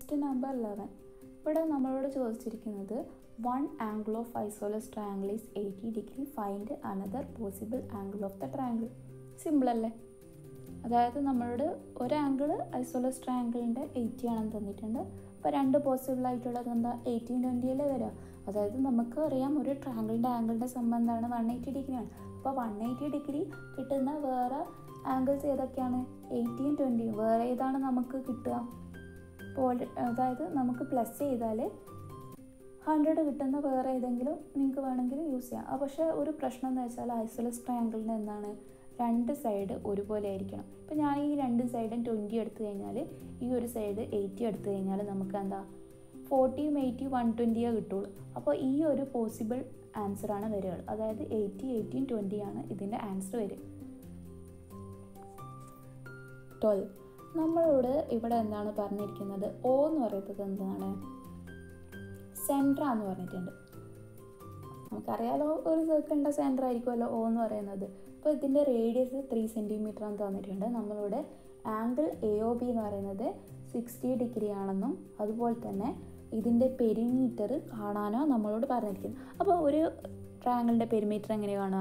Question number eleven ഇവിടെ നമ്മളോട് ചോദിച്ചിരിക്കുന്നത് one angle of isosceles triangle is eighty degree find another possible angle of the triangle simple അല്ലേ അതായത് നമ്മളോട് ഒരു ആംഗിൾ ഐസോലസ് ട്രയാങ്കിളിൻ്റെ എയ്റ്റി ആണെന്ന് തന്നിട്ടുണ്ട് അപ്പോൾ രണ്ട് പോസിബിൾ ആയിട്ടുള്ളത് എന്താ എയ്റ്റീൻ ട്വൻറ്റിയിലേ വരിക അതായത് നമുക്ക് അറിയാം ഒരു ട്രയാങ്കിളിൻ്റെ ആംഗിളിൻ്റെ സംബന്ധമാണ് വൺ എയ്റ്റി ഡിഗ്രിയാണ് അപ്പോൾ വൺ എയ്റ്റി ഡിഗ്രി കിട്ടുന്ന വേറെ ആംഗിൾസ് ഏതൊക്കെയാണ് എയ്റ്റീൻ ട്വൻറ്റിയും വേറെ ഏതാണ് നമുക്ക് കിട്ടുക അപ്പോൾ അതായത് നമുക്ക് പ്ലസ് ചെയ്താൽ ഹൺഡ്രഡ് കിട്ടുന്ന വേറെ ഏതെങ്കിലും നിങ്ങൾക്ക് വേണമെങ്കിൽ യൂസ് ചെയ്യാം ആ പക്ഷേ ഒരു പ്രശ്നം എന്ന് വെച്ചാൽ ഐസോലസ് ട്രയാങ്കിളിന് എന്താണ് രണ്ട് സൈഡ് ഒരുപോലെ ആയിരിക്കണം ഇപ്പം ഞാൻ ഈ രണ്ട് സൈഡും ട്വൻറ്റി എടുത്തു കഴിഞ്ഞാൽ ഈ ഒരു സൈഡ് എയ്റ്റി എടുത്തു കഴിഞ്ഞാൽ നമുക്ക് എന്താ ഫോർട്ടിയും എയ്റ്റി വൺ ട്വൻറ്റിയേ കിട്ടുള്ളൂ അപ്പോൾ ഈ ഒരു പോസിബിൾ ആൻസറാണ് വരിക അതായത് എയ്റ്റി എയ്റ്റീൻ ട്വൻറ്റി ആണ് ഇതിൻ്റെ ആൻസർ വരിക ട്വൽവ് നമ്മളോട് ഇവിടെ എന്താണ് പറഞ്ഞിരിക്കുന്നത് ഓ എന്ന് പറയുന്നത് എന്താണ് സെൻട്ര എന്ന് പറഞ്ഞിട്ടുണ്ട് നമുക്കറിയാലോ ഒരു സർക്കിളിൻ്റെ സെൻറ്റർ ആയിരിക്കുമല്ലോ ഓ എന്ന് പറയുന്നത് അപ്പോൾ ഇതിൻ്റെ റേഡിയസ് ത്രീ സെൻറ്റിമീറ്റർ എന്ന് തന്നിട്ടുണ്ട് നമ്മളിവിടെ ആംഗിൾ എ ഒ ബി എന്ന് പറയുന്നത് സിക്സ്റ്റി ഡിഗ്രി ആണെന്നും അതുപോലെ തന്നെ ഇതിൻ്റെ പെരിമീറ്റർ കാണാനോ നമ്മളോട് പറഞ്ഞിരിക്കുന്നു അപ്പോൾ ഒരു ട്രയാങ്കിളിൻ്റെ പെരിമീറ്റർ എങ്ങനെ കാണുക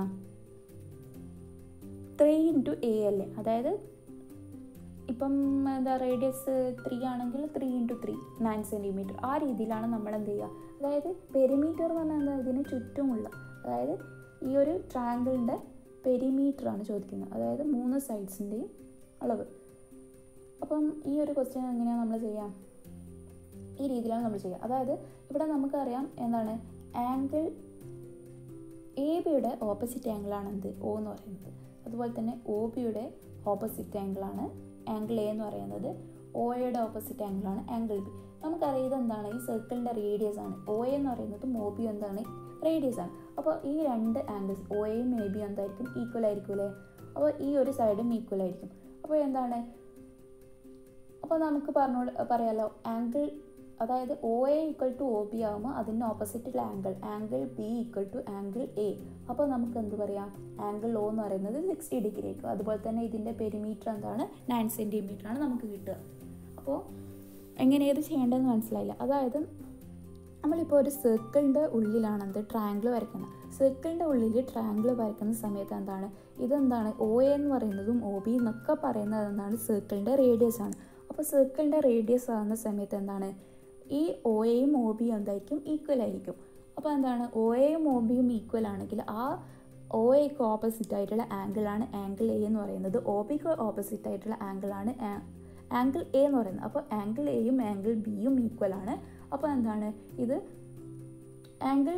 ത്രീ ഇൻറ്റു എ അല്ലേ അതായത് ഇപ്പം എന്താ റേഡിയസ് ത്രീ ആണെങ്കിൽ three into three nine centimetre ആ രീതിയിലാണ് നമ്മൾ എന്ത് ചെയ്യുക അതായത് പെരിമീറ്റർ എന്ന് പറഞ്ഞാൽ എന്താ ഇതിന് ചുറ്റുമുള്ള അതായത് ഈ ഒരു ട്രയാങ്കിളിൻ്റെ പെരിമീറ്ററാണ് ചോദിക്കുന്നത് അതായത് മൂന്ന് സൈഡ്സിൻ്റെയും അളവ് അപ്പം ഈ ഒരു ക്വസ്റ്റ്യൻ എങ്ങനെയാണ് നമ്മൾ ചെയ്യാം ഈ രീതിയിലാണ് നമ്മൾ ചെയ്യുക അതായത് ഇവിടെ നമുക്കറിയാം എന്താണ് ആംഗിൾ എ ബിയുടെ ഓപ്പോസിറ്റ് ആംഗിളാണ് എന്ത് ഒ എന്ന് പറയുന്നത് അതുപോലെ തന്നെ ഒ ബിയുടെ ഓപ്പോസിറ്റ് ആംഗിളാണ് ആംഗിൾ എ എന്ന് പറയുന്നത് ഒയുടെ ഓപ്പോസിറ്റ് ആംഗിളാണ് ആംഗിൾ ബി നമുക്കറിയാം ഇതെന്താണ് ഈ സർക്കിളിൻ്റെ റേഡിയസ് ആണ് ഒ എന്ന് പറയുന്നതും ഒ ബി എന്താണ് റേഡിയസ് ആണ് അപ്പോൾ ഈ രണ്ട് ആംഗിൾസ് ഒ എയും എ ബിയും എന്തായിരിക്കും ഈക്വൽ ആയിരിക്കും അല്ലേ അപ്പോൾ ഈ ഒരു സൈഡും ഈക്വൽ ആയിരിക്കും അപ്പോൾ എന്താണ് അപ്പോൾ നമുക്ക് പറഞ്ഞോ പറയാലോ ആംഗിൾ അതായത് O A equal to O B ആകുമ്പോൾ അതിൻ്റെ ഓപ്പോസിറ്റിൽ angle angle B equal to angle A അപ്പോൾ നമുക്ക് എന്ത് പറയാം ആംഗിൾ ഒ എന്ന് പറയുന്നത് സിക്സ്റ്റി ഡിഗ്രി ആയിരിക്കും അതുപോലെ തന്നെ ഇതിൻ്റെ പെരിമീറ്റർ എന്താണ് നയൻ സെൻറ്റിമീറ്റർ ആണ് നമുക്ക് കിട്ടുക അപ്പോൾ എങ്ങനെ ഏത് ചെയ്യേണ്ടതെന്ന് മനസ്സിലായില്ല അതായത് നമ്മളിപ്പോൾ ഒരു സർക്കിളിൻ്റെ ഉള്ളിലാണ് എന്ത് ട്രയാങ്കിൾ വരയ്ക്കുന്നത് സർക്കിളിൻ്റെ ഉള്ളിൽ ട്രയാങ്കിൾ വരയ്ക്കുന്ന സമയത്ത് എന്താണ് ഇതെന്താണ് ഒ എ എന്ന് പറയുന്നതും ഒ ബി എന്നൊക്കെ പറയുന്നത് എന്താണ് സർക്കിളിൻ്റെ റേഡിയസ് ആണ് അപ്പോൾ സർക്കിളിൻ്റെ റേഡിയസ് ആകുന്ന സമയത്ത് എന്താണ് ഈ ഒ എയും ഒ ബിയും എന്തായിരിക്കും ഈക്വൽ ആയിരിക്കും അപ്പോൾ എന്താണ് ഒ എയും ഒ ബിയും ഈക്വൽ ആണെങ്കിൽ ആ ഒ എക്ക് ഓപ്പോസിറ്റ് ആയിട്ടുള്ള ആംഗിളാണ് ആംഗിൾ എ എന്ന് പറയുന്നത് ഒ ബിക്ക് ഓപ്പോസിറ്റ് ആയിട്ടുള്ള ആംഗിളാണ് ആംഗിൾ എ എന്ന് പറയുന്നത് അപ്പോൾ ആംഗിൾ എയും ആംഗിൾ ബിയും ഈക്വൽ ആണ് അപ്പോൾ എന്താണ് ഇത് ആംഗിൾ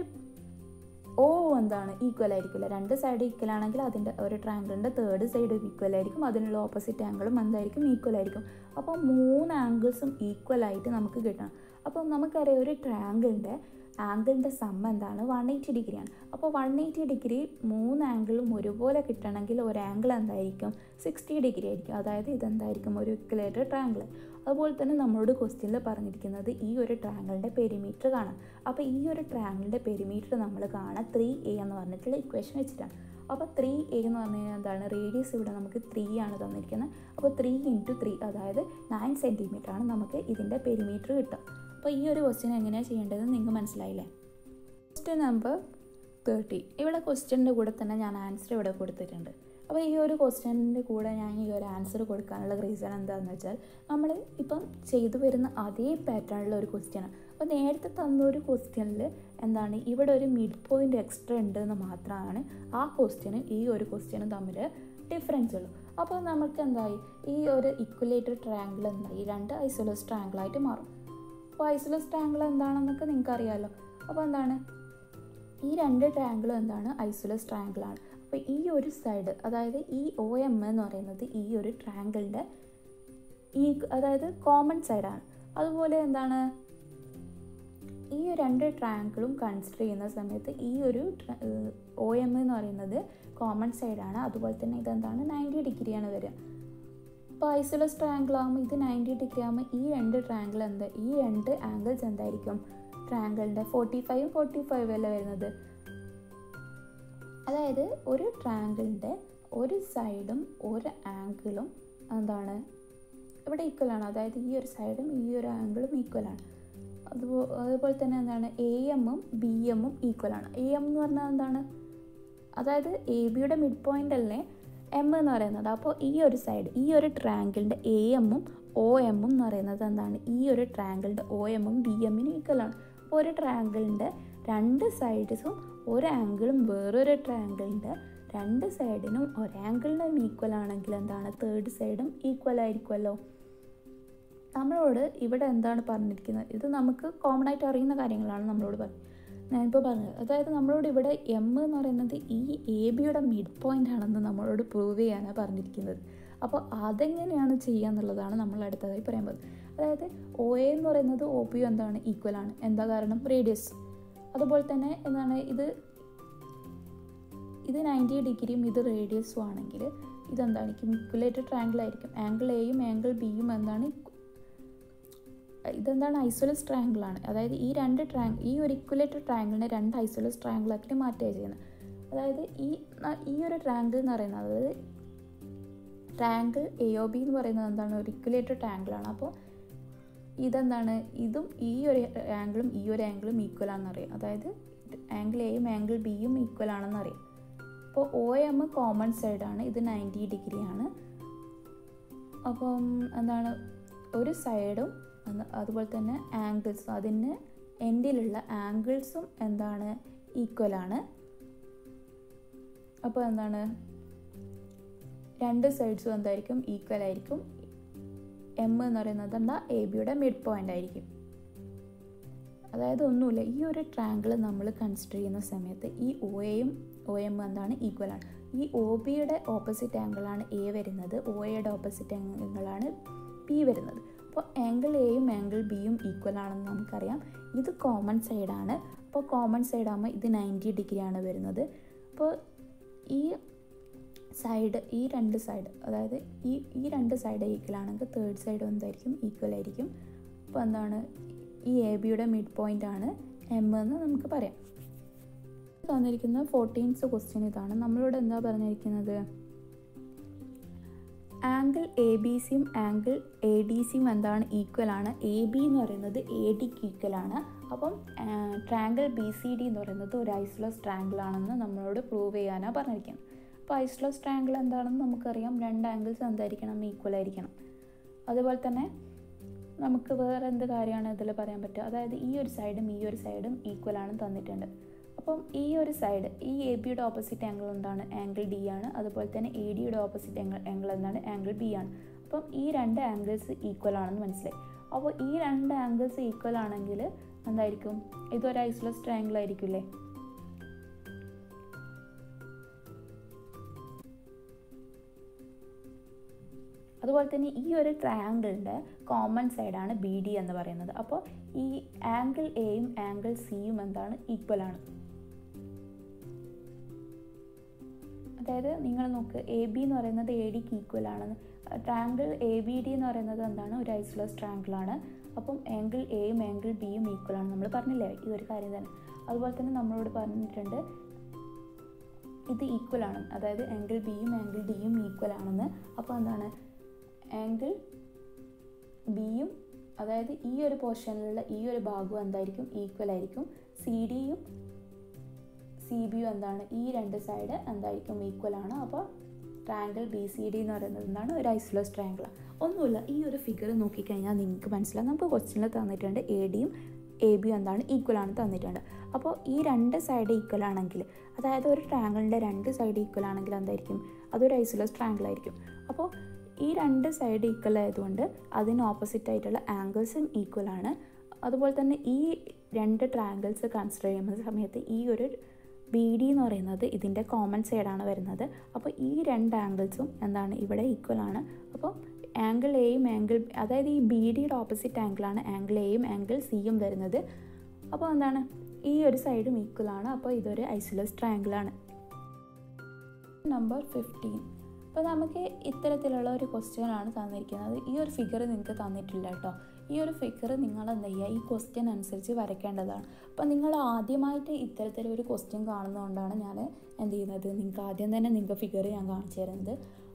ഓ എന്താണ് ഈക്വൽ ആയിരിക്കില്ല രണ്ട് സൈഡ് ഈക്വൽ ആണെങ്കിൽ അതിൻ്റെ ഒരു ട്രയാങ്കിളിൻ്റെ തേർഡ് സൈഡ് ഈക്വൽ ആയിരിക്കും അതിനുള്ള ഓപ്പോസിറ്റ് ആംഗിളും എന്തായിരിക്കും ഈക്വൽ ആയിരിക്കും അപ്പോൾ മൂന്ന് ആംഗിൾസും ഈക്വൽ ആയിട്ട് നമുക്ക് കിട്ടണം അപ്പോൾ നമുക്കറിയാം ഒരു ട്രയാങ്കിളിൻ്റെ ആംഗിളിൻ്റെ സം എന്താണ് വൺ എയ്റ്റി ഡിഗ്രിയാണ് അപ്പോൾ വൺ എയ്റ്റി ഡിഗ്രി മൂന്ന് ആംഗിളും ഒരുപോലെ കിട്ടണമെങ്കിൽ ഒരു ആംഗിൾ എന്തായിരിക്കും സിക്സ്റ്റി ഡിഗ്രി ആയിരിക്കും അതായത് ഇതെന്തായിരിക്കും ഒരു ഇക്വലേറ്റർ ട്രയാങ്കിൾ അതുപോലെ തന്നെ നമ്മളോട് ക്വസ്റ്റ്യനിൽ പറഞ്ഞിരിക്കുന്നത് ഈ ഒരു ട്രയാങ്കിളിൻ്റെ പെരിമീറ്റർ കാണാം അപ്പോൾ ഈ ഒരു ട്രയാങ്കിളിൻ്റെ പെരിമീറ്റർ നമ്മൾ കാണാം ത്രീ എ എന്ന് പറഞ്ഞിട്ടുള്ള ഇക്വേഷൻ വെച്ചിട്ടാണ് അപ്പോൾ ത്രീ എ എന്ന് പറഞ്ഞു കഴിഞ്ഞാൽ എന്താണ് റേഡിയസ് ഇവിടെ നമുക്ക് ത്രീ ആണ് തന്നിരിക്കുന്നത് അപ്പോൾ ത്രീ ഇൻറ്റു ത്രീ അതായത് നയൻ സെൻറ്റിമീറ്റർ ആണ് നമുക്ക് ഇതിൻ്റെ പെരിമീറ്റർ കിട്ടുക അപ്പോൾ ഈ ഒരു ക്വസ്റ്റ്യൻ എങ്ങനെയാണ് ചെയ്യേണ്ടതെന്ന് നിങ്ങൾക്ക് മനസ്സിലായില്ലേ ക്വസ്റ്റ്യൻ നമ്പർ തേർട്ടി ഇവിടെ ക്വസ്റ്റ്യൻ്റെ കൂടെ തന്നെ ഞാൻ ആൻസർ ഇവിടെ കൊടുത്തിട്ടുണ്ട് അപ്പോൾ ഈ ഒരു ക്വസ്റ്റ്യൻ്റെ കൂടെ ഞാൻ ഈ ഒരു ആൻസർ കൊടുക്കാനുള്ള റീസൺ എന്താണെന്ന് വെച്ചാൽ നമ്മൾ ഇപ്പം ചെയ്തു വരുന്ന അതേ പാറ്റേണിലുള്ള ഒരു ക്വസ്റ്റ്യനാണ് അപ്പോൾ നേരത്തെ തന്ന ഒരു ക്വസ്റ്റ്യനിൽ എന്താണ് ഇവിടെ ഒരു മിഡ് പോയിൻ്റ് എക്സ്ട്രാ ഉണ്ട് എന്ന് മാത്രമാണ് ആ ക്വസ്റ്റ്യനും ഈ ഒരു ക്വസ്റ്റ്യനും തമ്മിൽ ഡിഫറൻസ് ഉള്ളൂ അപ്പോൾ നമുക്ക് എന്തായി ഈ ഒരു ഇക്വലേറ്റർ ട്രയാങ്കിൾ എന്തായി രണ്ട് ഐസോലസ് ട്രയാങ്കിളായിട്ട് മാറും അപ്പോൾ ഐസോലസ് ട്രയാങ്കിൾ എന്താണെന്നൊക്കെ നിങ്ങൾക്ക് അറിയാമല്ലോ അപ്പോൾ എന്താണ് ഈ രണ്ട് ട്രയാങ്കിളും എന്താണ് ഐസോലസ് ട്രയാങ്കിളാണ് അപ്പോൾ ഈ ഒരു സൈഡ് അതായത് ഈ ഒ എം എന്ന് പറയുന്നത് ഈ ഒരു ട്രയാങ്കിളിൻ്റെ ഈ അതായത് കോമൺ സൈഡാണ് അതുപോലെ എന്താണ് ഈ രണ്ട് ട്രയാങ്കിളും കൺസിഡർ ചെയ്യുന്ന സമയത്ത് ഈ ഒരു ഒ എം എന്ന് പറയുന്നത് കോമൺ സൈഡാണ് അതുപോലെ തന്നെ ഇതെന്താണ് നയൻറ്റി ഡിഗ്രിയാണ് വരിക അപ്പോൾ ഐസോലസ് ട്രയാങ്കിൾ ആകുമ്പോൾ ഇത് നയൻറ്റി ഡിഗ്രി ആകുമ്പോൾ ഈ രണ്ട് ട്രയാങ്കിൾ എന്ത് ഈ രണ്ട് ആംഗിൾസ് എന്തായിരിക്കും ട്രയാങ്കിളിൻ്റെ ഫോർട്ടി ഫൈവ് ഫോർട്ടി ഫൈവ് അല്ലേ വരുന്നത് അതായത് ഒരു ട്രയാങ്കിളിൻ്റെ ഒരു സൈഡും ഒരു ആംഗിളും എന്താണ് ഇവിടെ ഈക്വലാണ് അതായത് ഈ ഒരു സൈഡും ഈ ഒരു ആംഗിളും ഈക്വലാണ് അതുപോ അതുപോലെ തന്നെ എന്താണ് എ എമ്മും ബി എമ്മും ഈക്വലാണ് എ എം എന്ന് പറഞ്ഞാൽ എന്താണ് അതായത് എ ബിയുടെ മിഡ് പോയിന്റ് അല്ലേ എം എന്ന് പറയുന്നത് അപ്പോൾ ഈ ഒരു സൈഡ് ഈ ഒരു ട്രാങ്കിളിൻ്റെ എ എമ്മും ഒ എമ്മും എന്ന് പറയുന്നത് എന്താണ് ഈ ഒരു ട്രാങ്കിളിൻ്റെ ഒ എമ്മും ബി എമ്മിനും ഈക്വലാണ് അപ്പോൾ ഒരു ട്രാങ്കിളിൻ്റെ രണ്ട് സൈഡ്സും ഒരു ആംഗിളും വേറൊരു ട്രാങ്കിളിൻ്റെ രണ്ട് സൈഡിനും ഒരു ആംഗിളിനും ഈക്വൽ ആണെങ്കിൽ എന്താണ് തേർഡ് സൈഡും ഈക്വൽ ആയിരിക്കുമല്ലോ നമ്മളോട് ഇവിടെ എന്താണ് പറഞ്ഞിരിക്കുന്നത് ഇത് നമുക്ക് കോമൺ ആയിട്ട് അറിയുന്ന കാര്യങ്ങളാണ് നമ്മളോട് പറഞ്ഞത് ഞാനിപ്പോൾ പറഞ്ഞത് അതായത് നമ്മളോട് ഇവിടെ എം എന്ന് പറയുന്നത് ഈ എ ബിയുടെ മിഡ് പോയിന്റ് ആണെന്ന് നമ്മളോട് പ്രൂവ് ചെയ്യാനാണ് പറഞ്ഞിരിക്കുന്നത് അപ്പോൾ അതെങ്ങനെയാണ് ചെയ്യുക എന്നുള്ളതാണ് നമ്മൾ അടുത്തതായി പറയാൻ പോകുന്നത് അതായത് ഒ എ എന്ന് പറയുന്നത് ഒ പി എന്താണ് ഈക്വൽ ആണ് എന്താ കാരണം റേഡിയസ് അതുപോലെ തന്നെ എന്താണ് ഇത് ഇത് നയൻറ്റി ഡിഗ്രിയും ഇത് റേഡിയസും ആണെങ്കിൽ ഇതെന്തായിരിക്കും ഇക്വലേറ്റഡ് ട്രാങ്കിൾ ആയിരിക്കും ആംഗിൾ എയും ആംഗിൾ ബിയും എന്താണ് ഇതെന്താണ് ഐസോലസ് ട്രയാങ്കിൾ ആണ് അതായത് ഈ രണ്ട് ട്രാങ് ഈ ഒരു ഇക്വലേറ്റഡ് ട്രയാങ്കിളിനെ രണ്ട് ഐസോലസ് ട്രയാങ്കിൾ ആക്കി മാറ്റുകയാണ് ചെയ്യുന്നത് അതായത് ഈ ഈ ഒരു ട്രയാങ്കിൾ എന്ന് പറയുന്നത് അതായത് ട്രയാങ്കിൾ എ ഒ ബി എന്ന് പറയുന്നത് എന്താണ് ഒരു ഇക്വലേറ്റഡ് ട്രയാങ്കിൾ ആണ് അപ്പോൾ ഇതെന്താണ് ഇതും ഈ ഒരു ആംഗിളും ഈ ഒരു ആംഗിളും ഈക്വൽ ആണെന്ന് അറിയാം അതായത് ആംഗിൾ എയും ആംഗിൾ ബിയും ഈക്വൽ ആണെന്ന് അറിയാം അപ്പോൾ ഒ എം കോമൺ സൈഡാണ് ഇത് നയൻറ്റി ഡിഗ്രി ആണ് അപ്പം എന്താണ് ഒരു സൈഡും അതുപോലെ തന്നെ ആംഗിൾസും അതിന് എൻഡിലുള്ള ആംഗിൾസും എന്താണ് ഈക്വലാണ് അപ്പോൾ എന്താണ് രണ്ട് സൈഡ്സും എന്തായിരിക്കും ഈക്വൽ ആയിരിക്കും എം എന്ന് പറയുന്നത് എന്താ എ ബിയുടെ മിഡ് പോയിന്റ് ആയിരിക്കും അതായത് ഒന്നുമില്ല ഈ ഒരു ട്രാങ്കിൾ നമ്മൾ കൺസിഡർ ചെയ്യുന്ന സമയത്ത് ഈ ഒ എയും ഒ എം എന്താണ് ഈക്വൽ ആണ് ഈ ഒ ബിയുടെ ഓപ്പോസിറ്റ് ആംഗിളാണ് എ വരുന്നത് ഒ എയുടെ ഓപ്പോസിറ്റ് ആംഗിളാണ് ബി വരുന്നത് അപ്പോൾ ആംഗിൾ എയും ആംഗിൾ ബിയും ഈക്വൽ ആണെന്ന് നമുക്കറിയാം ഇത് കോമൺ സൈഡാണ് അപ്പോൾ കോമൺ സൈഡ് ആകുമ്പോൾ ഇത് നയൻറ്റി ഡിഗ്രി ആണ് വരുന്നത് അപ്പോൾ ഈ സൈഡ് ഈ രണ്ട് സൈഡ് അതായത് ഈ ഈ രണ്ട് സൈഡ് ഈക്വൽ ആണെങ്കിൽ തേർഡ് സൈഡ് എന്തായിരിക്കും ഈക്വൽ ആയിരിക്കും അപ്പോൾ എന്താണ് ഈ എ ബിയുടെ മിഡ് പോയിന്റ് ആണ് എം എന്ന് നമുക്ക് പറയാം തന്നിരിക്കുന്ന ഫോർട്ടീൻത്ത് ക്വസ്റ്റ്യൻ ഇതാണ് നമ്മളോട് എന്താ പറഞ്ഞിരിക്കുന്നത് ആംഗിൾ എ ബി സിയും ആംഗിൾ എ ഡി സിയും എന്താണ് ഈക്വൽ ആണ് എ ബി എന്ന് പറയുന്നത് എ ഡിക്ക് ഈക്വൽ ആണ് അപ്പം ട്രാങ്കിൾ ബി സി ഡി എന്ന് പറയുന്നത് ഒരു ഐസ്ലോസ് ട്രാങ്കിൾ ആണെന്ന് നമ്മളോട് പ്രൂവ് ചെയ്യാനാണ് പറഞ്ഞിരിക്കുന്നത് അപ്പോൾ ഐസ്ലോസ് ട്രാങ്കിൾ എന്താണെന്ന് നമുക്കറിയാം രണ്ട് ആംഗിൾസ് എന്തായിരിക്കണം ഈക്വൽ ആയിരിക്കണം അതുപോലെ തന്നെ നമുക്ക് വേറെ എന്ത് കാര്യമാണ് ഇതിൽ പറയാൻ പറ്റുക അതായത് ഈ ഒരു സൈഡും ഈ ഒരു സൈഡും ഈക്വൽ ആണ് തന്നിട്ടുണ്ട് അപ്പം ഈ ഒരു സൈഡ് ഈ എ ബിയുടെ ഓപ്പോസിറ്റ് ആംഗിൾ എന്താണ് ആംഗിൾ ഡി ആണ് അതുപോലെ തന്നെ എ ഡിയുടെ ഓപ്പോസിറ്റ് ആംഗിൾ ആംഗിൾ എന്താണ് ആംഗിൾ ബി ആണ് അപ്പം ഈ രണ്ട് ആംഗിൾസ് ഈക്വൽ ആണെന്ന് മനസ്സിലായി അപ്പോൾ ഈ രണ്ട് ആംഗിൾസ് ഈക്വൽ ആണെങ്കിൽ എന്തായിരിക്കും ഇതൊരു ഐസോലസ് ട്രയാങ്കിൾ ആയിരിക്കില്ലേ അതുപോലെ തന്നെ ഈ ഒരു ട്രയാങ്കിളിൻ്റെ കോമൺ സൈഡാണ് ബി ഡി എന്ന് പറയുന്നത് അപ്പോൾ ഈ ആംഗിൾ എയും ആംഗിൾ സിയും എന്താണ് ഈക്വൽ ആണ് അതായത് നിങ്ങൾ നോക്ക് എ ബി എന്ന് പറയുന്നത് എ ഡിക്ക് ഈക്വൽ ആണെന്ന് ട്രാങ്കിൾ എ ബി ഡി എന്ന് പറയുന്നത് എന്താണ് ഒരു ഐസോലസ് ട്രാങ്കിൾ ആണ് അപ്പം ആംഗിൾ എയും ആംഗിൾ ബിയും ഈക്വൽ ആണ് നമ്മൾ പറഞ്ഞില്ലേ ഈ ഒരു കാര്യം തന്നെ അതുപോലെ തന്നെ നമ്മളോട് പറഞ്ഞിട്ടുണ്ട് ഇത് ഈക്വൽ ആണ് അതായത് ആംഗിൾ ബിയും ആംഗിൾ ഡിയും ഈക്വൽ ആണെന്ന് അപ്പോൾ എന്താണ് ആംഗിൾ ബിയും അതായത് ഈ ഒരു പോർഷനിലുള്ള ഈ ഒരു ഭാഗവും എന്തായിരിക്കും ഈക്വൽ ആയിരിക്കും സി ഡിയും സി ബിയും എന്താണ് ഈ രണ്ട് സൈഡ് എന്തായിരിക്കും ഈക്വൽ ആണ് അപ്പോൾ ട്രാങ്കിൾ ബി സി ഡി എന്ന് പറയുന്നത് എന്താണ് ഒരു ഐസോലസ് ട്രാങ്കിൾ ഒന്നുമില്ല ഈ ഒരു ഫിഗർ നോക്കിക്കഴിഞ്ഞാൽ നിങ്ങൾക്ക് മനസ്സിലാവും നമുക്ക് ക്വസ്റ്റ്യനിൽ തന്നിട്ടുണ്ട് എ ഡിയും എ ബിയും എന്താണ് ഈക്വൽ ആണ് തന്നിട്ടുണ്ട് അപ്പോൾ ഈ രണ്ട് സൈഡ് ഈക്വൽ ആണെങ്കിൽ അതായത് ഒരു ട്രാങ്കിളിൻ്റെ രണ്ട് സൈഡ് ഈക്വൽ ആണെങ്കിൽ എന്തായിരിക്കും അതൊരു ഐസോലസ് ട്രാങ്കിൾ ആയിരിക്കും അപ്പോൾ ഈ രണ്ട് സൈഡ് ഈക്വൽ ആയതുകൊണ്ട് അതിന് ഓപ്പോസിറ്റ് ആയിട്ടുള്ള ആംഗിൾസും ഈക്വൽ ആണ് അതുപോലെ തന്നെ ഈ രണ്ട് ട്രാങ്കിൾസ് കൺസിഡർ ചെയ്യുന്ന സമയത്ത് ഈ ഒരു ബി ഡി എന്ന് പറയുന്നത് ഇതിൻ്റെ കോമൺ സൈഡാണ് വരുന്നത് അപ്പോൾ ഈ രണ്ട് ആംഗിൾസും എന്താണ് ഇവിടെ ഈക്വൽ ആണ് അപ്പോൾ ആംഗിൾ എയും ആംഗിൾ അതായത് ഈ ബി ഡിയുടെ ഓപ്പോസിറ്റ് ആംഗിളാണ് ആംഗിൾ എയും ആംഗിൾ സിയും വരുന്നത് അപ്പോൾ എന്താണ് ഈ ഒരു സൈഡും ഈക്വൽ ആണ് അപ്പോൾ ഇതൊരു ഐസോലസ് ട്രയാങ്കിളാണ് നമ്പർ ഫിഫ്റ്റീൻ അപ്പോൾ നമുക്ക് ഇത്തരത്തിലുള്ള ഒരു ക്വസ്റ്റ്യൻ ആണ് തന്നിരിക്കുന്നത് ഈ ഒരു ഫിഗർ നിങ്ങൾക്ക് തന്നിട്ടില്ല കേട്ടോ ഈ ഒരു ഫിഗർ നിങ്ങൾ എന്ത് ചെയ്യുക ഈ ക്വസ്റ്റ്യൻ അനുസരിച്ച് വരയ്ക്കേണ്ടതാണ് അപ്പോൾ നിങ്ങൾ ആദ്യമായിട്ട് ഇത്തരത്തിലൊരു ക്വസ്റ്റ്യൻ കാണുന്നതുകൊണ്ടാണ് ഞാൻ എന്ത് ചെയ്യുന്നത് നിങ്ങൾക്ക് ആദ്യം തന്നെ നിങ്ങൾക്ക് ഫിഗർ ഞാൻ കാണിച്ചു തരുന്നത്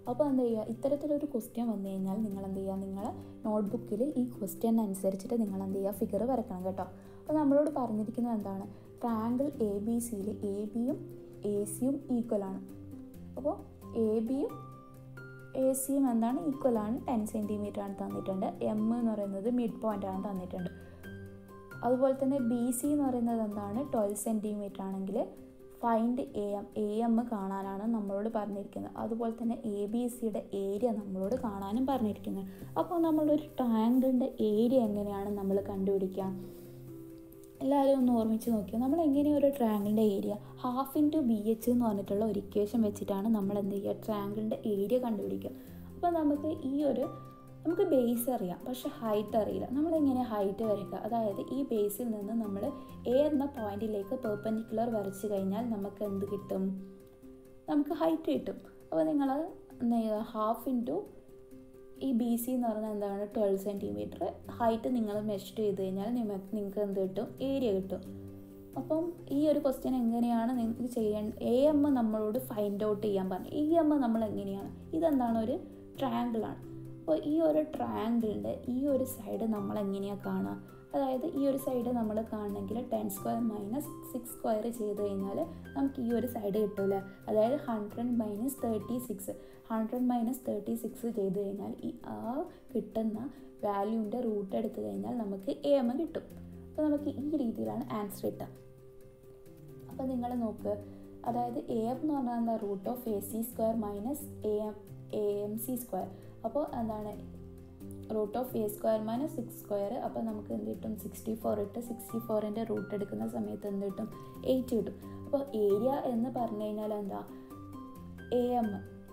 അപ്പോൾ എന്ത് ചെയ്യുക ഇത്തരത്തിലൊരു ക്വസ്റ്റ്യൻ വന്നു കഴിഞ്ഞാൽ നിങ്ങൾ എന്ത് ചെയ്യുക നിങ്ങളെ നോട്ട്ബുക്കിൽ ഈ ക്വസ്റ്റ്യൻ അനുസരിച്ചിട്ട് നിങ്ങൾ എന്ത് ചെയ്യുക ഫിഗർ വരക്കണം കേട്ടോ അപ്പോൾ നമ്മളോട് പറഞ്ഞിരിക്കുന്നത് എന്താണ് ട്രാങ്കിൾ എ ബി സിയിൽ എ ബിയും എ സിയും ഈക്വലാണ് അപ്പോൾ എ ബിയും എ സിയും എന്താണ് ഈക്വൽ ആണ് ടെൻ സെൻറ്റിമീറ്റർ ആണ് തന്നിട്ടുണ്ട് എം എന്ന് പറയുന്നത് മിഡ് പോയിന്റ് ആണ് തന്നിട്ടുണ്ട് അതുപോലെ തന്നെ ബി സി എന്ന് പറയുന്നത് എന്താണ് ട്വൽവ് സെൻറ്റിമീറ്റർ ആണെങ്കിൽ find A M A M കാണാനാണ് നമ്മളോട് പറഞ്ഞിരിക്കുന്നത് അതുപോലെ തന്നെ എ ബി സിയുടെ ഏരിയ നമ്മളോട് കാണാനും പറഞ്ഞിരിക്കുന്നത് അപ്പോൾ നമ്മളൊരു ട്രയാങ്കിളിൻ്റെ ഏരിയ എങ്ങനെയാണ് നമ്മൾ കണ്ടുപിടിക്കുക എല്ലാവരും ഒന്ന് ഓർമ്മിച്ച് നോക്കിയോ നമ്മൾ എങ്ങനെയാണ് ഒരു ട്രയാങ്കിളിൻ്റെ area half into B H എന്ന് പറഞ്ഞിട്ടുള്ള ഒരു ഇക്വേഷൻ വെച്ചിട്ടാണ് നമ്മൾ എന്ത് ചെയ്യുക ട്രയാങ്കിളിൻ്റെ ഏരിയ കണ്ടുപിടിക്കുക അപ്പോൾ നമുക്ക് ഈ ഒരു നമുക്ക് ബേസ് അറിയാം പക്ഷെ ഹൈറ്റ് അറിയില്ല നമ്മളെങ്ങനെ ഹൈറ്റ് വരയ്ക്കുക അതായത് ഈ ബേസിൽ നിന്ന് നമ്മൾ എ എന്ന പോയിന്റിലേക്ക് പെർപ്പൻഡിക്കുലർ വരച്ച് കഴിഞ്ഞാൽ നമുക്ക് എന്ത് കിട്ടും നമുക്ക് ഹൈറ്റ് കിട്ടും അപ്പോൾ നിങ്ങൾ ഹാഫ് ഇൻറ്റു ഈ ബി സി എന്ന് പറഞ്ഞാൽ എന്താണ് ട്വൽവ് സെൻറ്റിമീറ്റർ ഹൈറ്റ് നിങ്ങൾ മെഷർ ചെയ്ത് കഴിഞ്ഞാൽ നിങ്ങൾക്ക് എന്ത് കിട്ടും ഏരിയ കിട്ടും അപ്പം ഈ ഒരു ക്വസ്റ്റ്യൻ എങ്ങനെയാണ് നിങ്ങൾക്ക് ചെയ്യാൻ എ എം നമ്മളോട് ഫൈൻഡ് ഔട്ട് ചെയ്യാൻ പറഞ്ഞു ഇ എം നമ്മൾ എങ്ങനെയാണ് ഇതെന്താണ് ഒരു ട്രയാങ്കിളാണ് അപ്പോൾ ഈ ഒരു ട്രയാങ്കിളിൻ്റെ ഈ ഒരു സൈഡ് നമ്മൾ എങ്ങനെയാണ് കാണുക അതായത് ഈ ഒരു സൈഡ് നമ്മൾ കാണണമെങ്കിൽ ten square minus six square ചെയ്ത് കഴിഞ്ഞാൽ നമുക്ക് ഈ ഒരു സൈഡ് കിട്ടില്ല അതായത് hundred minus thirty six hundred minus thirty six ചെയ്ത് കഴിഞ്ഞാൽ ഈ ആ കിട്ടുന്ന വാല്യൂൻ്റെ റൂട്ട് എടുത്തു കഴിഞ്ഞാൽ നമുക്ക് എ എം കിട്ടും അപ്പോൾ നമുക്ക് ഈ രീതിയിലാണ് ആൻസർ കിട്ടുക അപ്പോൾ നിങ്ങൾ നോക്ക് അതായത് എ എം എന്ന് പറഞ്ഞാൽ എന്താ root of A C square minus A M A M C square അപ്പോൾ എന്താണ് root of A square minus six square അപ്പോൾ നമുക്ക് എന്ത് കിട്ടും സിക്സ്റ്റി ഫോർ ഇട്ട് സിക്സ്റ്റി ഫോറിൻ്റെ റൂട്ട് എടുക്കുന്ന സമയത്ത് എന്ത് കിട്ടും എയ്റ്റ് കിട്ടും അപ്പോൾ ഏരിയ എന്ന് പറഞ്ഞു കഴിഞ്ഞാൽ എന്താ എ എം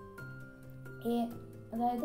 എ അതായത്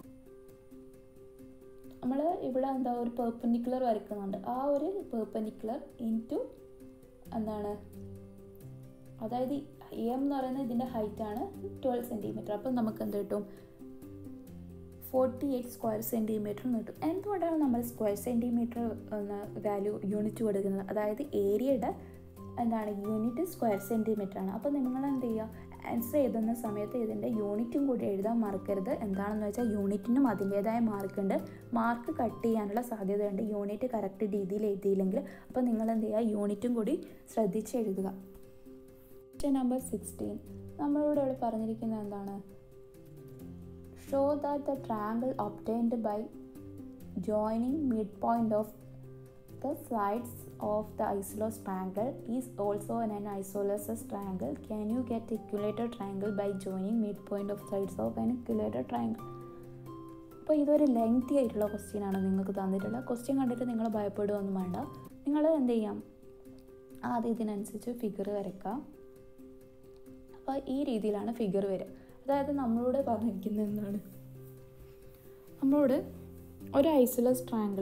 നമ്മൾ ഇവിടെ എന്താ ഒരു പെർപ്പൻഡിക്കുലർ വരയ്ക്കുന്നുണ്ട് ആ ഒരു പെർപ്പൻഡിക്കുലർ ഇൻറ്റു എന്താണ് അതായത് എ എം എന്ന് പറയുന്നത് ഇതിൻ്റെ ഹൈറ്റാണ് ട്വൽവ് സെൻറ്റിമീറ്റർ അപ്പം നമുക്ക് എന്ത് കിട്ടും ഫോർട്ടി എയ്റ്റ് സ്ക്വയർ സെൻറ്റിമീറ്റർ എന്ന് കിട്ടും എന്തുകൊണ്ടാണ് നമ്മൾ സ്ക്വയർ സെൻറ്റിമീറ്റർ എന്ന വാല്യൂ യൂണിറ്റ് കൊടുക്കുന്നത് അതായത് ഏരിയയുടെ എന്താണ് യൂണിറ്റ് സ്ക്വയർ സെൻറ്റിമീറ്റർ ആണ് അപ്പോൾ നിങ്ങൾ എന്ത് ചെയ്യുക ആൻസർ എഴുതുന്ന സമയത്ത് ഇതിൻ്റെ യൂണിറ്റും കൂടി എഴുതാൻ മറക്കരുത് എന്താണെന്ന് വെച്ചാൽ യൂണിറ്റിനും അതിൻ്റേതായ മാർക്കുണ്ട് മാർക്ക് കട്ട് ചെയ്യാനുള്ള സാധ്യതയുണ്ട് യൂണിറ്റ് കറക്റ്റ് രീതിയിൽ എഴുതിയില്ലെങ്കിൽ അപ്പോൾ നിങ്ങൾ എന്ത് ചെയ്യുക യൂണിറ്റും കൂടി ശ്രദ്ധിച്ച് എഴുതുക ക്വസ്റ്റ്യൻ നമ്പർ സിക്സ്റ്റീൻ നമ്മളോട് ഇവിടെ പറഞ്ഞിരിക്കുന്നത് എന്താണ് show that the triangle obtained by joining midpoint of the sides of the isosceles triangle is also an isosceles triangle. Can you get equilateral triangle by joining midpoint of sides of an equilateral triangle? അപ്പോൾ ഇതൊരു lengthy ആയിട്ടുള്ള question ആണ് നിങ്ങൾക്ക് തന്നിട്ടുള്ള question കണ്ടിട്ട് നിങ്ങൾ ഭയപ്പെടുകയൊന്നും വേണ്ട നിങ്ങൾ എന്ത് ചെയ്യാം ആദ്യം ഇതിനനുസരിച്ച് ഫിഗർ വരയ്ക്കാം അപ്പോൾ ഈ രീതിയിലാണ് ഫിഗർ വരിക അതായത് നമ്മളോട് പറഞ്ഞിരിക്കുന്നത് എന്താണ് നമ്മളോട് ഒരു ഐസോലസ് ട്രാങ്കിൾ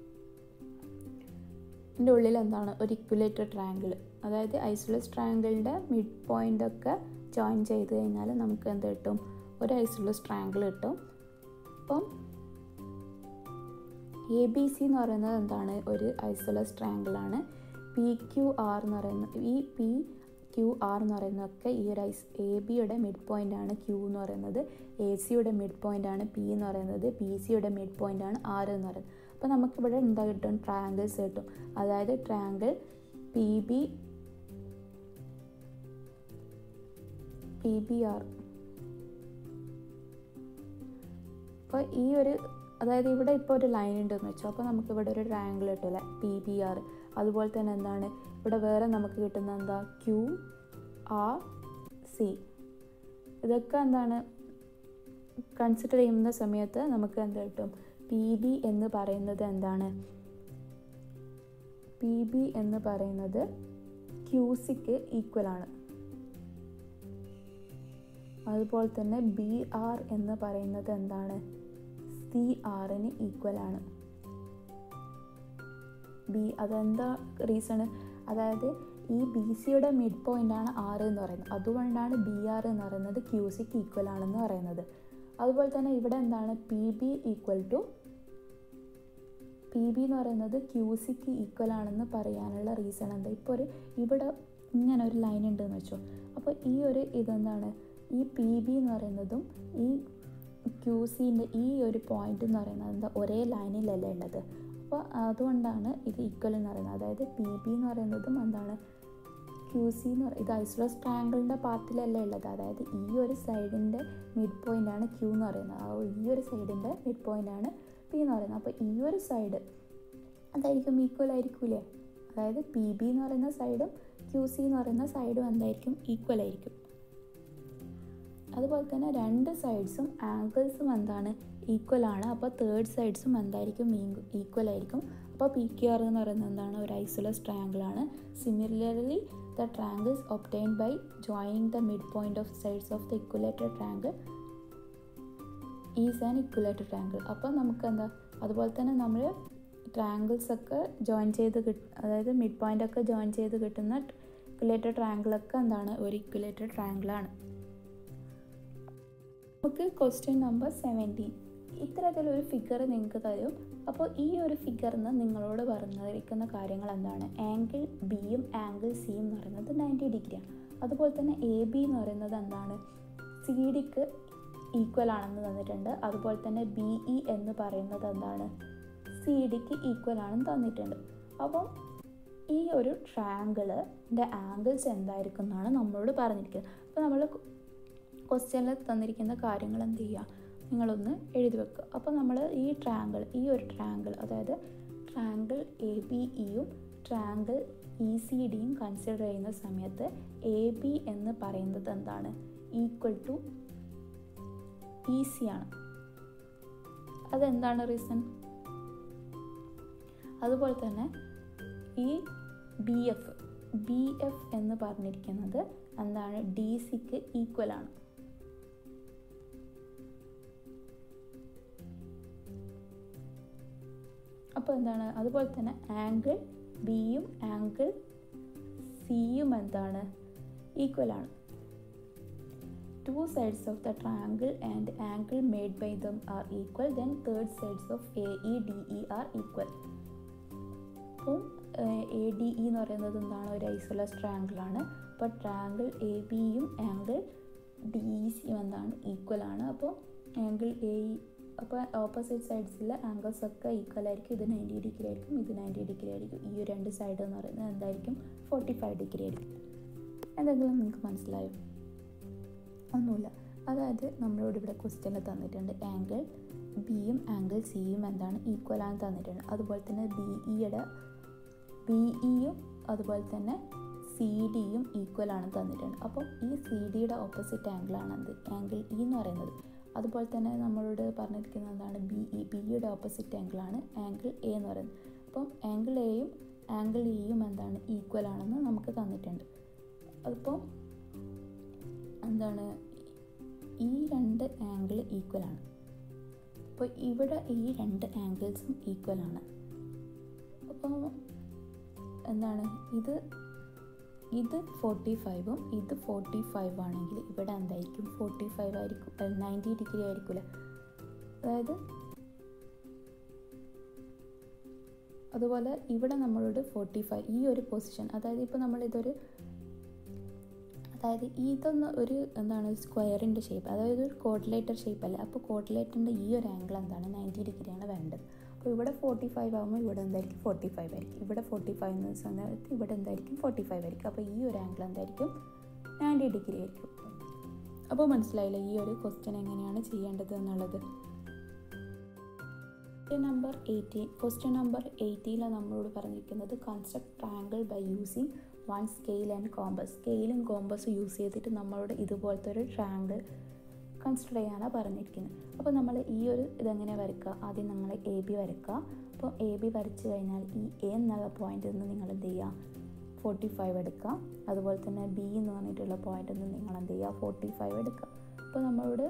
ഇതിൻ്റെ ഉള്ളിൽ എന്താണ് ഒരു ഇക്വലേറ്റർ ട്രാങ്കിൾ അതായത് ഐസോലസ് ട്രാങ്കിളിൻ്റെ മിഡ് പോയിൻ്റ് ഒക്കെ ജോയിൻ ചെയ്ത് കഴിഞ്ഞാൽ നമുക്ക് എന്ത് കിട്ടും ഒരു ഐസോലസ് ട്രാങ്കിൾ കിട്ടും അപ്പം എ ബി സി എന്ന് പറയുന്നത് എന്താണ് ഒരു ഐസോലസ് ട്രാങ്കിളാണ് പി ക്യു ആർ എന്ന് പറയുന്നത് ഈ പി ക്യു ആർ എന്ന് പറയുന്നതൊക്കെ ഈ ഒരു ഐസ് എ ബിയുടെ മിഡ് പോയിൻ്റ് ആണ് ക്യൂ എന്ന് പറയുന്നത് എ സിയുടെ മിഡ് പോയിൻ്റ് ആണ് പി എന്ന് പറയുന്നത് ബി സിയുടെ മിഡ് പോയിൻ്റ് ആണ് ആർ എന്ന് പറയുന്നത് അപ്പോൾ നമുക്കിവിടെ എന്താ കിട്ടും ട്രയാങ്കിൾസ് കിട്ടും അതായത് triangle P B P B R അപ്പോൾ ഈ ഒരു അതായത് ഇവിടെ ഇപ്പോൾ ഒരു ലൈൻ ഉണ്ടെന്ന് വെച്ചോ അപ്പോൾ നമുക്ക് ഇവിടെ ഒരു ട്രയാങ്കിൾ കിട്ടില്ല പി ബി ആർ അതുപോലെ തന്നെ എന്താണ് ഇവിടെ വേറെ നമുക്ക് കിട്ടുന്ന എന്താ ക്യൂ ആർ സി ഇതൊക്കെ എന്താണ് കൺസിഡർ ചെയ്യുന്ന സമയത്ത് നമുക്ക് എന്ത് കിട്ടും പി ബി എന്ന് പറയുന്നത് എന്താണ് പി ബി എന്ന് പറയുന്നത് ക്യൂ സിക്ക് ഈക്വൽ ആണ് അതുപോലെ തന്നെ ബി ആർ എന്ന് പറയുന്നത് എന്താണ് സി ആറിന് ഈക്വൽ ആണ് ബി അതെന്താ റീസൺ അതായത് ഈ ബി സിയുടെ മിഡ് പോയിന്റ് ആണ് ആറ് എന്ന് പറയുന്നത് അതുകൊണ്ടാണ് ബി ആർ എന്ന് പറയുന്നത് ക്യൂ സിക്ക് ഈക്വൽ ആണെന്ന് പറയുന്നത് അതുപോലെ തന്നെ ഇവിടെ എന്താണ് P B equal to P B എന്ന് പറയുന്നത് ക്യൂ സിക്ക് ഈക്വൽ ആണെന്ന് പറയാനുള്ള റീസൺ എന്താ ഇപ്പോൾ ഒരു ഇവിടെ ഇങ്ങനെ ഒരു ലൈൻ ഉണ്ടെന്ന് വെച്ചോ അപ്പോൾ ഈ ഒരു ഇതെന്താണ് ഈ പി ബി എന്ന് പറയുന്നതും ഈ ക്യൂ സിൻ്റെ ഈ ഒരു പോയിന്റ് എന്ന് പറയുന്നത് എന്താ ഒരേ ലൈനിലല്ല ഉള്ളത് അപ്പോൾ അതുകൊണ്ടാണ് ഇത് ഈക്വൽ എന്ന് പറയുന്നത് അതായത് പി ബി എന്ന് പറയുന്നതും എന്താണ് ക്യൂ സി എന്ന് പറയുന്നത് ഇത് ഐസോലസ് ട്രയാങ്കിളിൻ്റെ പാർട്ടിലല്ല ഉള്ളത് അതായത് ഈ ഒരു സൈഡിൻ്റെ മിഡ് പോയിൻ്റ് ആണ് ക്യൂ എന്ന് പറയുന്നത് ആ ഈ ഒരു സൈഡിൻ്റെ മിഡ് പോയിൻ്റ് ആണ് പി എന്ന് പറയുന്നത് അപ്പോൾ ഈ ഒരു സൈഡ് അതായിരിക്കും ഈക്വൽ ആയിരിക്കൂലേ അതായത് പി ബി എന്ന് പറയുന്ന സൈഡും ക്യൂ സി എന്ന് പറയുന്ന സൈഡും എന്തായിരിക്കും ഈക്വൽ ആയിരിക്കും അതുപോലെ തന്നെ രണ്ട് സൈഡ്സും ആംഗിൾസും എന്താണ് ഈക്വൽ ആണ് അപ്പോൾ തേർഡ് സൈഡ്സും എന്തായിരിക്കും ഈക്വൽ ആയിരിക്കും അപ്പോൾ പി ക്യു ആർ എന്ന് പറയുന്നത് എന്താണ് ഒരു ഐസോലസ് ട്രയാങ്കിൾ ആണ് similarly the triangles obtained by joining the mid point of sides of the equilateral triangle is an equilateral triangle അപ്പോൾ നമുക്ക് എന്താ അതുപോലെ തന്നെ നമ്മൾ ട്രയാങ്കിൾസ് ഒക്കെ ജോയിൻ ചെയ്ത് കിട്ട അതായത് മിഡ് പോയിന്റ് ഒക്കെ ജോയിൻ ചെയ്ത് കിട്ടുന്ന ഇക്വലേറ്റഡ് ട്രയാങ്കിളൊക്കെ എന്താണ് ഒരു ഇക്വലേറ്റഡ് ട്രയാങ്കിളാണ് നമുക്ക് ക്വസ്റ്റ്യൻ നമ്പർ സെവൻറ്റീൻ ഇത്തരത്തിലൊരു ഫിഗർ നിങ്ങൾക്ക് തരും അപ്പോൾ ഈ ഒരു ഫിഗറിൽ നിന്ന് നിങ്ങളോട് പറഞ്ഞിരിക്കുന്ന കാര്യങ്ങൾ എന്താണ് ആംഗിൾ ബിയും ആംഗിൾ സിയും എന്ന് പറയുന്നത് നയൻറ്റി ഡിഗ്രിയാണ് അതുപോലെ തന്നെ എ ബി എന്ന് പറയുന്നത് എന്താണ് സി ഡിക്ക് ഈക്വൽ ആണെന്ന് തന്നിട്ടുണ്ട് അതുപോലെ തന്നെ ബി ഇ എന്ന് പറയുന്നത് എന്താണ് സി ഡിക്ക് ഈക്വൽ ആണെന്ന് തന്നിട്ടുണ്ട് അപ്പം ഈ ഒരു ട്രയാങ്കിളിൻ്റെ ആംഗിൾസ് എന്തായിരിക്കും എന്നാണ് നമ്മളോട് പറഞ്ഞിരിക്കുന്നത് അപ്പോൾ നമ്മൾ ക്വസ്റ്റ്യനിൽ തന്നിരിക്കുന്ന കാര്യങ്ങൾ എന്ത് ചെയ്യുക നിങ്ങളൊന്ന് എഴുതി വെക്കുക അപ്പോൾ നമ്മൾ ഈ ട്രയാങ്കിൾ ഈ ഒരു ട്രയാങ്കിൾ അതായത് ട്രയാങ്കിൾ എ ബി ഇയും ട്രയാങ്കിൾ ഇ സി ഡിയും കൺസിഡർ ചെയ്യുന്ന സമയത്ത് എ ബി എന്ന് പറയുന്നത് എന്താണ് ഈക്വൽ ടു ഇ സി ആണ് അതെന്താണ് റീസൺ അതുപോലെ തന്നെ ഈ ബി എഫ് ബി എഫ് എന്ന് പറഞ്ഞിരിക്കുന്നത് എന്താണ് ഡി സിക്ക് ഈക്വൽ ആണ് അപ്പോൾ എന്താണ് അതുപോലെ തന്നെ ആംഗിൾ ബിയും ആംഗിൾ സിയും എന്താണ് ഈക്വൽ ആണ് two sides of the triangle and angle made by them are equal then third sides of A E D E are equal അപ്പം എ ഡി ഇ എന്ന് പറയുന്നത് എന്താണ് ഒരു ഐസോലസ് ട്രയാങ്കിൾ ആണ് അപ്പോൾ ട്രയാങ്കിൾ എ ബിയും ആംഗിൾ ഡി ഇ സിയും എന്താണ് ഈക്വൽ ആണ് അപ്പോൾ ആംഗിൾ എ അപ്പോൾ ഓപ്പോസിറ്റ് സൈഡ്സിലെ ആംഗിൾസ് ഒക്കെ ഈക്വൽ ആയിരിക്കും ഇത് നയൻറ്റി ഡിഗ്രി ആയിരിക്കും ഇത് നയൻറ്റി ഡിഗ്രി ആയിരിക്കും ഈ രണ്ട് സൈഡ് എന്ന് പറയുന്നത് എന്തായിരിക്കും ഫോർട്ടി ഫൈവ് ഡിഗ്രി ആയിരിക്കും എന്തെങ്കിലും നിങ്ങൾക്ക് മനസ്സിലായോ ഒന്നുമില്ല അതായത് നമ്മളോട് ഇവിടെ ക്വസ്റ്റ്യനിൽ തന്നിട്ടുണ്ട് ആംഗിൾ ബിയും ആംഗിൾ സിയും എന്താണ് ഈക്വൽ ആണ് തന്നിട്ടുണ്ട് അതുപോലെ തന്നെ ബി ഇയുടെ ബി ഇയും അതുപോലെ തന്നെ സി ഡിയും ഈക്വൽ ആണ് തന്നിട്ടുണ്ട് അപ്പം ഈ സി ഡിയുടെ ഓപ്പോസിറ്റ് ആംഗിളാണ് എന്ത് ആംഗിൾ ഇ എന്ന് പറയുന്നത് അതുപോലെ തന്നെ നമ്മളോട് പറഞ്ഞിരിക്കുന്നത് എന്താണ് ബി ഇ ബിയുടെ ഓപ്പോസിറ്റ് ആംഗിളാണ് ആംഗിൾ എ എന്ന് പറയുന്നത് അപ്പം ആംഗിൾ എയും ആംഗിൾ ഇയും എന്താണ് ഈക്വൽ ആണെന്ന് നമുക്ക് തന്നിട്ടുണ്ട് അതിപ്പോൾ എന്താണ് ഈ രണ്ട് ആംഗിൾ ഈക്വൽ ആണ് അപ്പോൾ ഇവിടെ ഈ രണ്ട് ആംഗിൾസും ഈക്വൽ ആണ് അപ്പോൾ എന്താണ് ഇത് ഇത് ഫോർട്ടി ഫൈവും ഇത് ഫോർട്ടി ഫൈവ് ആണെങ്കിൽ ഇവിടെ എന്തായിരിക്കും ഫോർട്ടി ഫൈവ് ആയിരിക്കും നയൻറ്റി ഡിഗ്രി ആയിരിക്കില്ല അതായത് അതുപോലെ ഇവിടെ നമ്മളോട് ഫോർട്ടി ഫൈവ് ഈ ഒരു പൊസിഷൻ അതായത് ഇപ്പോൾ നമ്മളിതൊരു അതായത് ഇതൊന്ന് ഒരു എന്താണ് സ്ക്വയറിൻ്റെ ഷേപ്പ് അതായത് ഒരു കോർഡിലേറ്റർ ഷേപ്പ് അല്ല അപ്പോൾ കോർഡിലേറ്ററിൻ്റെ ഈ ഒരു ആംഗിൾ എന്താണ് നയൻറ്റി ഡിഗ്രിയാണ് വേണ്ടത് അപ്പോൾ ഇവിടെ ഫോർട്ടി ഫൈവ് ആകുമ്പോൾ ഇവിടെ എന്തായിരിക്കും ഫോർട്ടി ഫൈവ് ആയിരിക്കും ഇവിടെ ഫോർട്ടി ഫൈവ് എന്ന സമയത്ത് ഇവിടെ എന്തായിരിക്കും ഫോർട്ടി ഫൈവ് ആയിരിക്കും അപ്പോൾ ഈ ഒരു ആംഗിൾ എന്തായിരിക്കും നയൻറ്റി ഡിഗ്രി ആയിരിക്കും അപ്പോൾ മനസ്സിലായില്ല ഈ ഒരു ക്വസ്റ്റ്യൻ എങ്ങനെയാണ് ചെയ്യേണ്ടത് എന്നുള്ളത് question number eighteen question number എയ്റ്റീനിൽ നമ്മളോട് പറഞ്ഞിരിക്കുന്നത് construct triangle by using one scale and compass സ്കെയിലും കോമ്പസും യൂസ് ചെയ്തിട്ട് നമ്മളോട് ഇതുപോലത്തെ ഒരു ട്രയാങ്കിൾ കൺസിഡർ ചെയ്യാനാണ് പറഞ്ഞിരിക്കുന്നത് അപ്പോൾ നമ്മൾ ഈ ഒരു ഇതെങ്ങനെ വരയ്ക്കുക ആദ്യം നമ്മൾ എ ബി വരയ്ക്കുക അപ്പോൾ എ ബി വരച്ച് കഴിഞ്ഞാൽ ഈ എ എന്നുള്ള പോയിന്റിൽ നിന്ന് നിങ്ങൾ എന്ത് ചെയ്യുക ഫോർട്ടി ഫൈവ് എടുക്കുക അതുപോലെ തന്നെ ബി എന്ന് പറഞ്ഞിട്ടുള്ള പോയിന്റിൽ നിന്ന് നിങ്ങൾ എന്ത് ചെയ്യുക ഫോർട്ടി ഫൈവ് എടുക്കുക അപ്പോൾ നമ്മളോട്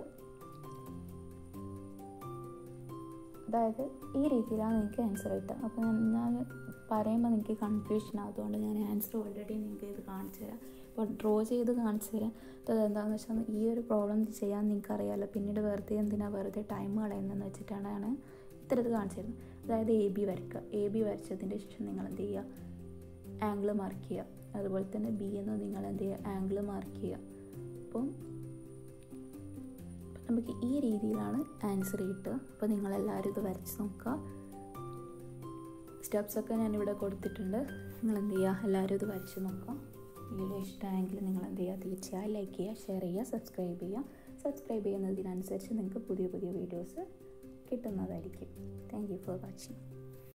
അതായത് ഈ രീതിയിലാണ് എനിക്ക് ആൻസർ കിട്ടുക അപ്പോൾ ഞാൻ ഞാൻ പറയുമ്പോൾ നിങ്ങൾക്ക് കൺഫ്യൂഷൻ ആയതുകൊണ്ട് ഞാൻ ആൻസർ ഓൾറെഡി നിങ്ങൾക്ക് ഇത് കാണിച്ചു തരാം ഇപ്പോൾ ഡ്രോ ചെയ്ത് കാണിച്ചു തരാം അത് എന്താണെന്ന് വെച്ചാൽ ഈ ഒരു പ്രോബ്ലം ചെയ്യാൻ നിങ്ങൾക്ക് അറിയാമല്ലോ പിന്നീട് വെറുതെ എന്തിനാണ് വെറുതെ ടൈം കളയുന്നതെന്ന് വെച്ചിട്ടാണ് ഞാൻ ഇത്തരത്തിൽ കാണിച്ചു തരുന്നത് അതായത് എ ബി വരയ്ക്കുക എ ബി വരച്ചതിൻ്റെ ശേഷം നിങ്ങൾ എന്ത് ചെയ്യുക ആംഗിൾ മാർക്ക് ചെയ്യുക അതുപോലെ തന്നെ ബി എന്ന് നിങ്ങൾ എന്ത് ചെയ്യുക ആംഗിൾ മാർക്ക് ചെയ്യുക അപ്പം നമുക്ക് ഈ രീതിയിലാണ് ആൻസർ കിട്ടുക അപ്പോൾ നിങ്ങളെല്ലാവരും ഇത് വരച്ച് നോക്കുക സ്റ്റെപ്സൊക്കെ ഞാനിവിടെ കൊടുത്തിട്ടുണ്ട് നിങ്ങൾ എന്ത് ചെയ്യുക എല്ലാവരും ഇത് വരച്ച് നോക്കുക വീഡിയോ ഇഷ്ടമായെങ്കിൽ നിങ്ങൾ എന്ത് ചെയ്യുക തീർച്ചയായും ലൈക്ക് ചെയ്യുക ഷെയർ ചെയ്യുക സബ്സ്ക്രൈബ് ചെയ്യുക സബ്സ്ക്രൈബ് ചെയ്യുന്നതിനനുസരിച്ച് നിങ്ങൾക്ക് പുതിയ പുതിയ വീഡിയോസ് കിട്ടുന്നതായിരിക്കും താങ്ക് യു ഫോർ വാച്ചിങ്